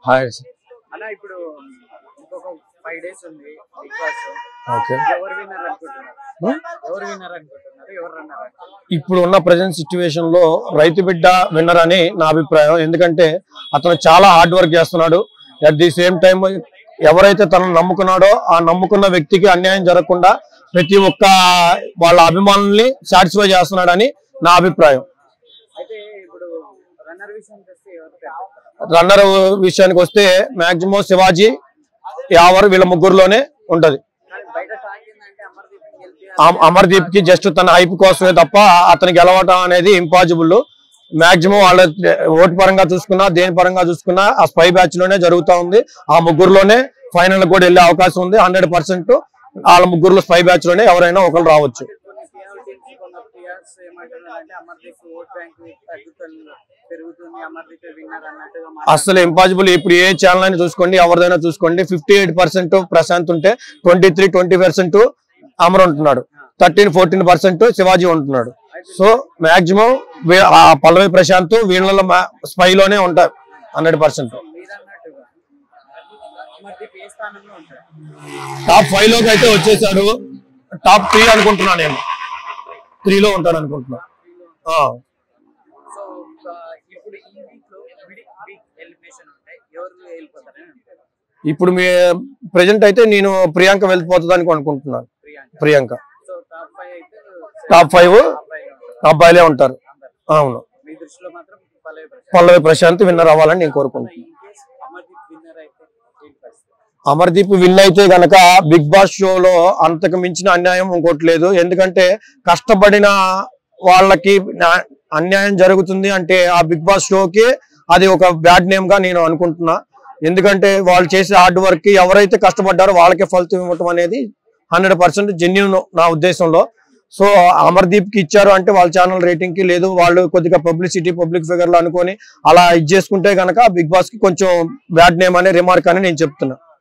Hi అన్న ఇప్పుడు ఇంకొక ఫైవ్ డేస్ ఉంది బిగ్ బాస్ ఓకే ఎవరు విన్నర్ అనుకుంటున్నారు Hmm? ఎవరు విన్నర్ అనుకుంటున్నారు ఎవరు రన్నర్ ఇప్పుడు ఉన్న ప్రజెంట్ సిచ్యువేషన్ లో రైతు బిడ్డ విన్నర్ అని నా అభిప్రాయం ఎందుకంటే అతను చాలా హార్డ్ వర్క్ చేస్తున్నాడు అట్ ది సేమ్ టైం ఎవరైతే తనను నమ్ముకున్నాడో ఆ నమ్ముకున్న వ్యక్తికి అన్యాయం జరగకుండా ప్రతి ఒక్క వాళ్ళ అభిమానుల్ని సాటిస్ఫై చేస్తున్నాడని నా అభిప్రాయం అయితే ఇప్పుడు రన్నర్ విషయానికి వస్తే ఎవరు పెడతారు? రన్నర్ విషయానికి వస్తే మాక్సిమం శివాజీ యావర్ వీళ్ళ ముగ్గురులోనే ఉంటది కానీ బయట టాక్ ఏంటంటే అమర్దీప్ గెలిపి అమ- అమర్దీప్ కి జస్ట్ తన హైప్ కోసమే తప్ప అతను గెలవటం అనేది ఇంపాసిబుల్ మాక్సిమం వాళ్ళ ఓటు పరంగా చూసుకున్నా దేని పరంగా చూసుకున్నా ఆ స్పై బ్యాచ్ లోనే జరుగుతా ఉంది ఆ ముగ్గురులోనే ఫైనల్ కూడా వెళ్ళే అవకాశం ఉంది హండ్రెడ్ పర్సెంట్ వాళ్ళ ముగ్గురులో స్పై బ్యాచ్ లోనే ఎవరైనా ఒకరు రావచ్చు కొన్ని పిఆర్ టీమ్స్ కొన్ని పిఆర్స్ ఏమంటున్నారంటే అమర్దీప్ ఓట్ బ్యాంక్ తగ్గుతుంది పెరుగుతుంది అమర్దీప్ విన్నర్ అన్నట్టుగా మాట్లాడుతున్నారు. అసలు ఇంపాసిబుల్ ఇప్పుడు ఏ ఛానల్ అయినా చూసుకోండి ఎవరిదైనా చూసుకోండి ఫిఫ్టీ ఎయిట్ పర్సెంట్ ప్రశాంత్ ఉంటే twenty three twenty percent Amar ఉంటున్నాడు థర్టీన్ ఫోర్టీన్ పర్సెంట్ శివాజీ ఉంటున్నాడు సో మాక్సిమం ఆ పల్లవి ప్రశాంత్ వీళ్ళలో స్పైలోనే ఉంటారు హండ్రెడ్ పర్సెంట్ మీరు అన్నట్టుగా అమర్దీప్ ఏ స్థానంలో ఉంటారు టాప్ ఫైవ్ లోకి అయితే వచ్చేసాడు టాప్ త్రీ అనుకుంటున్నా నేను త్రీలో ఉంటాను అనుకుంటున్నా ఆ. సో ఆ, ఇప్పుడు ఈ వీక్ లో బిగ్ బిగ్ ఎలిమినేషన్ ఉంటాయి ఎవరు వెళ్ళిపోతారని అంటారు ఇప్పుడు మీ ప్రెజెంట్ అయితే నేను ప్రియాంక వెళ్ళిపోతుందని అనుకుంటున్నాను Priyanka Priyanka so top five అయితే టాప్ ఫైవ్ అబ్బాయిగా ఉంటారు అబ్బాయిలే ఉంటారు అందరు అవును మీ దృష్టిలో మాత్రం పల్లవి ప్రశాంత్ పల్లవి ప్రశాంత్ విన్నర్ అవ్వాలని నేను కోరుకుంటున్నాను ఇన్ కేస్ అమర్దీప్ విన్నర్ అయితే ఏంటి పరిస్థితి అమర్దీప్ విన్ అయితే గనక బిగ్ బాస్ షోలో అంతకు మించిన అన్యాయం ఇంకోటి లేదు ఎందుకంటే కష్టపడిన వాళ్ళకి నా- అన్యాయం జరుగుతుంది అంటే ఆ బిగ్ బాస్ షోకి అది ఒక బ్యాడ్ నేమ్ గా నేను అనుకుంటున్నా ఎందుకంటే వాళ్ళు చేసే హార్డ్ వర్క్ కి ఎవరైతే కష్టపడ్డారో వాళ్ళకే ఫలితం ఇవ్వటం అనేది హండ్రెడ్ పర్సెంట్ జెన్యున్ నా ఉద్దేశంలో సో అమర్దీప్ కి ఇచ్చారు అంటే వాళ్ళ ఛానల్ రేటింగ్ కి లేదు వాళ్ళు కొద్దిగా పబ్లిసిటీ పబ్లిక్ ఫిగర్ లో అనుకొని అలా ఇది చేసుకుంటే గనక బిగ్ బాస్ కి కొంచెం బ్యాడ్ నేమ్ అనే రిమార్క్ అని నేను చెప్తున్నా